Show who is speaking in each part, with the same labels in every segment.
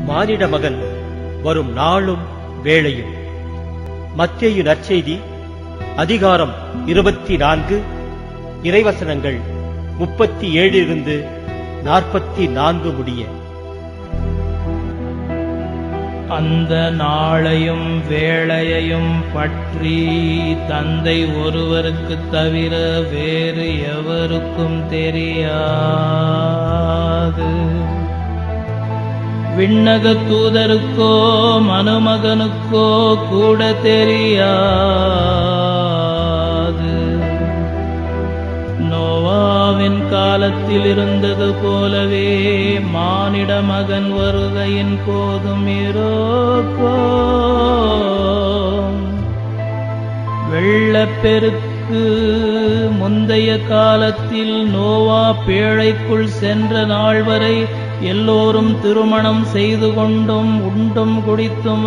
Speaker 1: மானிட மகன் வரும் நாளும் வேளையும் மத்தேயு நற்செய்தி அதிகாரம் இருபத்தி நான்கு இறைவசனங்கள் முப்பத்தி ஏழிலிருந்து நாற்பத்தி நான்கு முடிய
Speaker 2: அந்த நாளையும் வேளையையும் பற்றி தந்தை ஒருவருக்குத் தவிர வேறு எவருக்கும் தெரியாது விண்ணக தூதருக்கோ மனுமகனுக்கோ கூட தெரியாது நோவாவின் காலத்தில் இருந்தது போலவே மானிட மகன் வருகையின் போதும் இருக்கும் வெள்ளப்பெருக்கு முந்தைய காலத்தில் நோவா பேழைக்குள் சென்ற நாள் வரை எல்லோரும் திருமணம் செய்து கொண்டும் உண்டும் குடித்தும்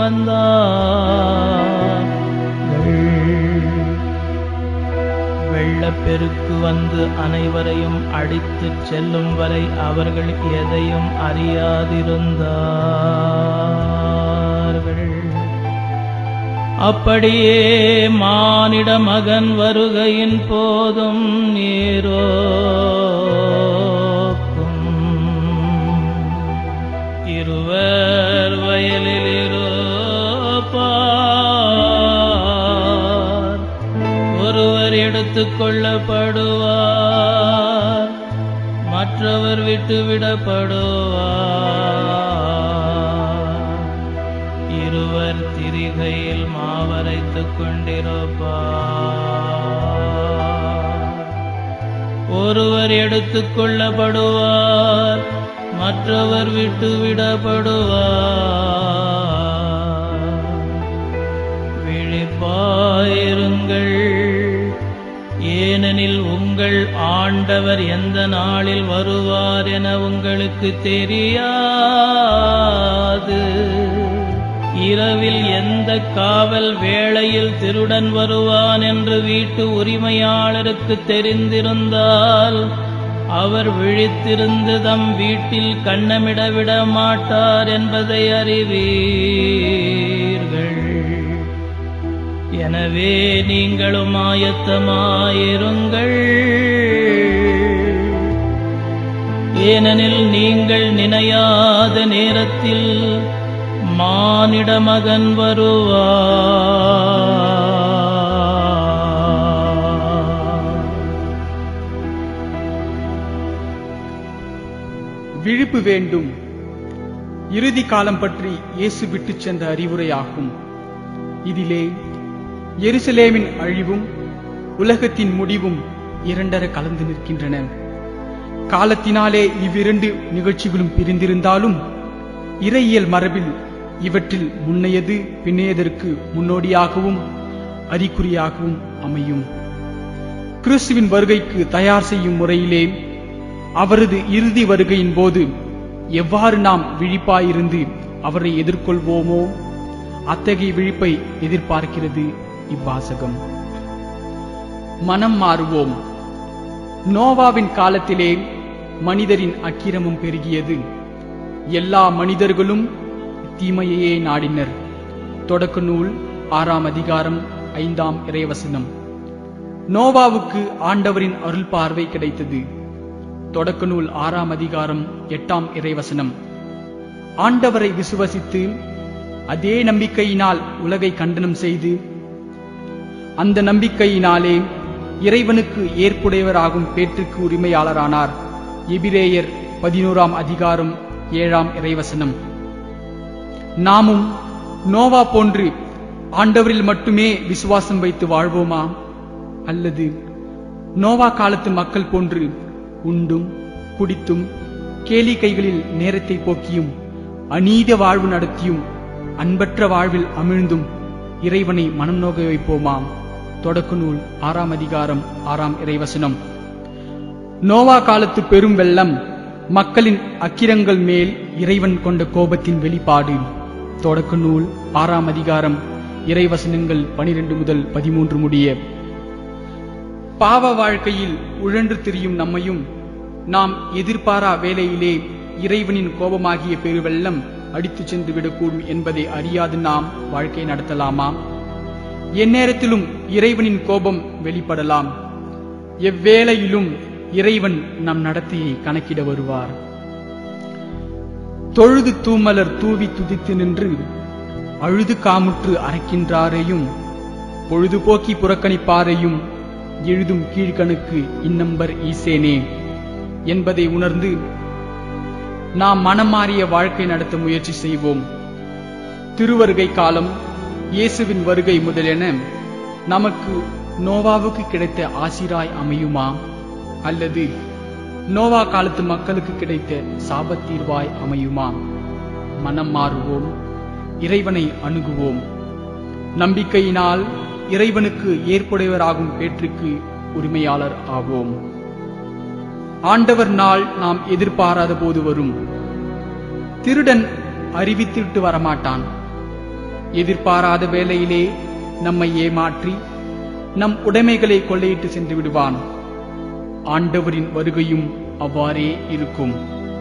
Speaker 2: வந்தார்கள் வெள்ளப்பெருக்கு வந்து அனைவரையும் அடித்துச் செல்லும் வரை அவர்கள் எதையும் அறியாதிருந்தார்கள் அப்படியே மானிட மகன் வருகையின் போதும் நீரோக்கும் இருவர் வயலில் இருப்பார் ஒருவர் எடுத்துக் கொள்ளப்படுவார் மற்றவர் விட்டுவிடப்படுவார் இருவர் திரிகையில் மாவரைத்துக் கொண்டிருப்பார் ஒருவர் எடுத்துக் கொள்ளப்படுவார் மற்றவர் விட்டுவிடப்படுவார் விழிப்பாயிருங்கள் ஏனெனில் உங்கள் ஆண்டவர் எந்த நாளில் வருவார் என உங்களுக்கு தெரியாது இரவில் எந்த காவல் வேளையில் திருடன் வருவான் என்று வீட்டு உரிமையாளருக்கு தெரிந்திருந்தால் அவர் விழித்திருந்து தம் வீட்டில் கண்ணமிட விட மாட்டார் என்பதை அறிவீர்கள் எனவே நீங்களும் ஆயத்தமாயிருங்கள் ஏனெனில் நீங்கள் நினையாத நேரத்தில் மானிட மகன் வருவார்
Speaker 3: விழிப்பு வேண்டும் இறுதி காலம் பற்றி இயேசு விட்டுச் சென்ற அறிவுரையாகும் இதிலே எருசலேமின் அழிவும் உலகத்தின் முடிவும் இரண்டர கலந்து நிற்கின்றன காலத்தினாலே இவ்விரண்டு நிகழ்ச்சிகளும் பிரிந்திருந்தாலும் இறையியல் மரபில் இவற்றில் முன்னையது பின்னையதற்கு முன்னோடியாகவும் அறிகுறியாகவும் அமையும் கிறிஸ்துவின் வருகைக்கு தயார் செய்யும் முறையிலே அவரது இறுதி வருகையின் போது எவ்வாறு நாம் விழிப்பாயிருந்து அவரை எதிர்கொள்வோமோ அத்தகைய விழிப்பை எதிர்பார்க்கிறது இவ்வாசகம் மனம் மாறுவோம் நோவாவின் காலத்திலே மனிதரின் அக்கிரமம் பெருகியது எல்லா மனிதர்களும் தீமையையே நாடினர் தொடக்க நூல் ஆறாம் அதிகாரம் ஐந்தாம் இறைவசனம் நோவாவுக்கு ஆண்டவரின் அருள் பார்வை கிடைத்தது தொடக்க நூல் ஆறாம் அதிகாரம் எட்டாம் இறைவசனம் ஆண்டவரை விசுவசித்து அதே நம்பிக்கையினால் உலகை கண்டனம் செய்து அந்த நம்பிக்கையினாலே இறைவனுக்கு ஏற்புடையவராகும் பேற்றுக்கு உரிமையாளரானார் எபிரேயர் பதினோராம் அதிகாரம் ஏழாம் இறைவசனம் நாமும் நோவா போன்று ஆண்டவரில் மட்டுமே விசுவாசம் வைத்து வாழ்வோமா அல்லது நோவா காலத்து மக்கள் போன்று உண்டும் குடித்தும் கேளிக்கைகளில் நேரத்தை போக்கியும் அநீத வாழ்வு நடத்தியும் அன்பற்ற வாழ்வில் அமிழ்ந்தும் இறைவனை மனம் நோக வைப்போமாம் தொடக்க நூல் ஆறாம் அதிகாரம் ஆறாம் இறைவசனம் நோவா காலத்து பெரும் வெள்ளம் மக்களின் அக்கிரங்கள் மேல் இறைவன் கொண்ட கோபத்தின் வெளிப்பாடு தொடக்க நூல் ஆறாம் அதிகாரம் இறைவசனங்கள் பனிரெண்டு முதல் பதிமூன்று முடிய பாவ வாழ்க்கையில் உழன்று திரியும் நம்மையும் நாம் எதிர்பாரா வேளையிலே இறைவனின் கோபமாகிய பெருவெள்ளம் அடித்துச் சென்று விடக்கூடும் என்பதை அறியாது நாம் வாழ்க்கை நடத்தலாமா எந்நேரத்திலும் இறைவனின் கோபம் வெளிப்படலாம் எவ்வேளையிலும் இறைவன் நம் நடத்தையை கணக்கிட வருவார் தொழுது தூமலர் தூவி துதித்து நின்று அழுது காமுற்று அரைக்கின்றாரையும் பொழுதுபோக்கி புறக்கணிப்பாரையும் எழுதும் கீழ்கணுக்கு இன்னம்பர் ஈசேனே என்பதை உணர்ந்து நாம் மனம் மாறிய வாழ்க்கை நடத்த முயற்சி செய்வோம் திருவருகை காலம் இயேசுவின் வருகை முதலென நமக்கு நோவாவுக்கு கிடைத்த ஆசிராய் அமையுமா அல்லது நோவா காலத்து மக்களுக்கு கிடைத்த சாபத்தீர்வாய் அமையுமா மனம் மாறுவோம் இறைவனை அணுகுவோம் நம்பிக்கையினால் இறைவனுக்கு ஏற்புடையவராகும் பேற்றுக்கு உரிமையாளர் ஆவோம் ஆண்டவர் நாள் நாம் எதிர்பாராத போது வரும் திருடன் அறிவித்திட்டு வரமாட்டான் எதிர்பாராத வேளையிலே நம்மை ஏமாற்றி நம் உடைமைகளை கொள்ளையிட்டு சென்று விடுவான் ஆண்டவரின் வருகையும் அவ்வாறே இருக்கும்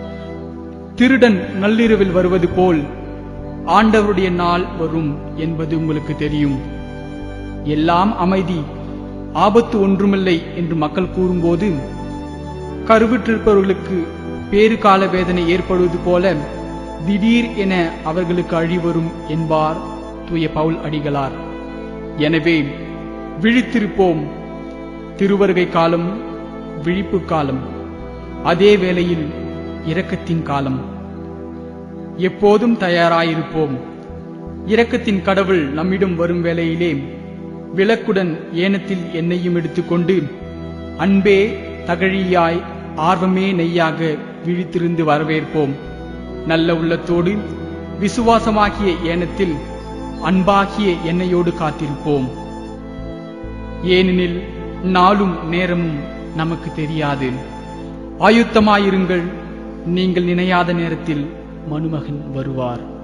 Speaker 3: திருடன் நள்ளிரவில் வருவது போல் ஆண்டவருடைய நாள் வரும் என்பது உங்களுக்கு தெரியும் எல்லாம் அமைதி ஆபத்து ஒன்றுமில்லை என்று மக்கள் கூறும்போது கருவுற்றிருப்பவர்களுக்கு பேறு கால வேதனை ஏற்படுவது போல திடீர் என அவர்களுக்கு அழிவரும் என்பார் தூய பவுல் அடிகளார் எனவே விழித்திருப்போம் திருவருகை காலம் விழிப்பு காலம் அதே வேளையில் இரக்கத்தின் காலம் எப்போதும் தயாராயிருப்போம் இரக்கத்தின் கடவுள் நம்மிடம் வரும் வேளையிலே விளக்குடன் ஏனத்தில் எண்ணெயும் எடுத்துக்கொண்டு அன்பே தகழியாய் ஆர்வமே நெய்யாக விழித்திருந்து வரவேற்போம் நல்ல உள்ளத்தோடு விசுவாசமாகிய ஏனத்தில் அன்பாகிய எண்ணெயோடு காத்திருப்போம் ஏனெனில் நாளும் நேரமும் நமக்கு தெரியாது ஆயுத்தமாயிருங்கள் நீங்கள் நினையாத நேரத்தில் மனுமகன் வருவார்